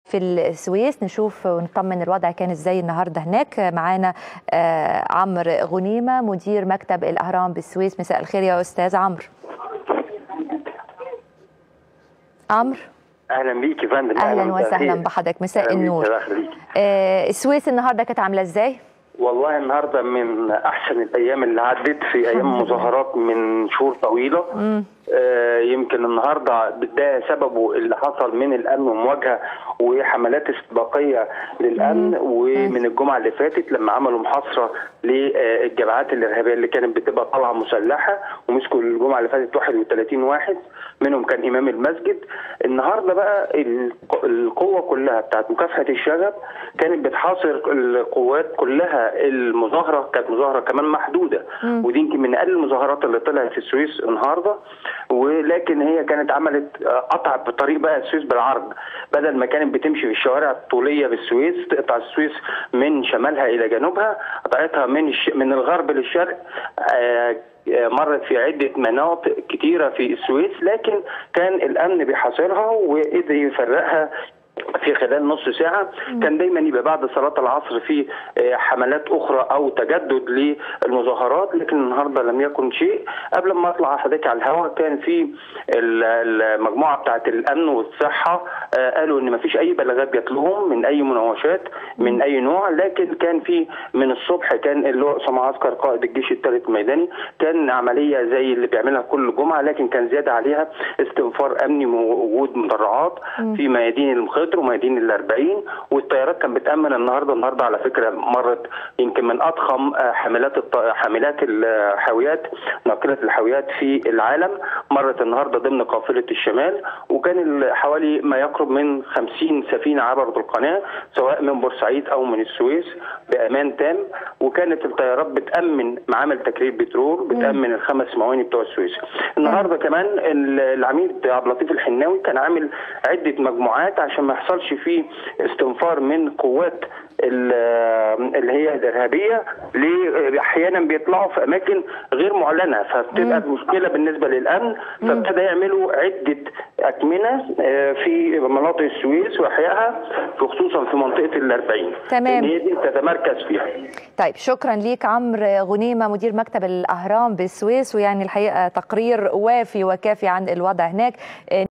في السويس نشوف ونطمن الوضع كان ازاي النهارده هناك معانا آه عمرو غنيمه مدير مكتب الاهرام بالسويس مساء الخير يا استاذ عمرو عمرو اهلا بيك يا فندم اهلا وسهلا بحضرتك مساء النور آه السويس النهارده كانت عامله ازاي والله النهارده من احسن الايام اللي عدت في ايام مظاهرات من شهور طويله آه يمكن النهارده ده سببه اللي حصل من الامن ومواجهه وحملات استباقيه للامن ومن الجمعه اللي فاتت لما عملوا محاصره للجماعات الارهابيه اللي كانت بتبقى طالعه مسلحه ومسكوا الجمعه اللي فاتت 31 واحد منهم كان امام المسجد النهارده بقى القوه كلها بتاعت مكافحه الشغب كانت بتحاصر القوات كلها المظاهره كانت مظاهره كمان محدوده ودي يمكن من اقل المظاهرات اللي طلعت في السويس النهارده ولكن هي كانت عملت قطع بطريق بقى السويس بالعرض بدل ما كانت بتمشي في الشوارع الطوليه بالسويس تقطع السويس من شمالها الى جنوبها قطعتها من الش... من الغرب للشرق آه مرت في عدة مناطق كتيرة في السويس لكن كان الأمن بيحاصرها وقدر يفرقها في خلال نص ساعة كان دايما يبقى بعد صلاة العصر في حملات أخرى أو تجدد للمظاهرات لكن النهاردة لم يكن شيء قبل ما أطلع حضرتك على الهواء كان في المجموعة بتاعة الأمن والصحة قالوا إن ما فيش أي بلاغات جات لهم من أي مناوشات من أي نوع لكن كان في من الصبح كان اللواء أسامة عسكر قائد الجيش الثالث الميداني كان عملية زي اللي بيعملها كل جمعة لكن كان زيادة عليها استنفار أمني ووجود مدرعات في ميادين المخيط متر وميادين ال 40 والطيارات كانت بتامن النهارده النهارده على فكره مرت يمكن من اضخم حاملات الط... حاملات الحاويات ناقله الحاويات في العالم مرت النهارده ضمن قافله الشمال وكان حوالي ما يقرب من 50 سفينه عبرت القناه سواء من بورسعيد او من السويس بامان تام وكانت الطيارات بتامن معامل تكرير بترول بتامن الخمس مواني بتوع السويس النهارده كمان العميد عبد اللطيف الحناوي كان عامل عده مجموعات عشان ما يحصلش فيه استنفار من قوات اللي هي الارهابيه احيانا بيطلعوا في اماكن غير معلنه فبتبقى مشكله بالنسبه للامن فابتدى يعملوا عده اكمنه في مناطق السويس واحيائها خصوصا في منطقه الأربعين تمام هي دي تتمركز فيها طيب شكرا ليك عمرو غنيمه مدير مكتب الاهرام بالسويس ويعني الحقيقه تقرير وافي وكافي عن الوضع هناك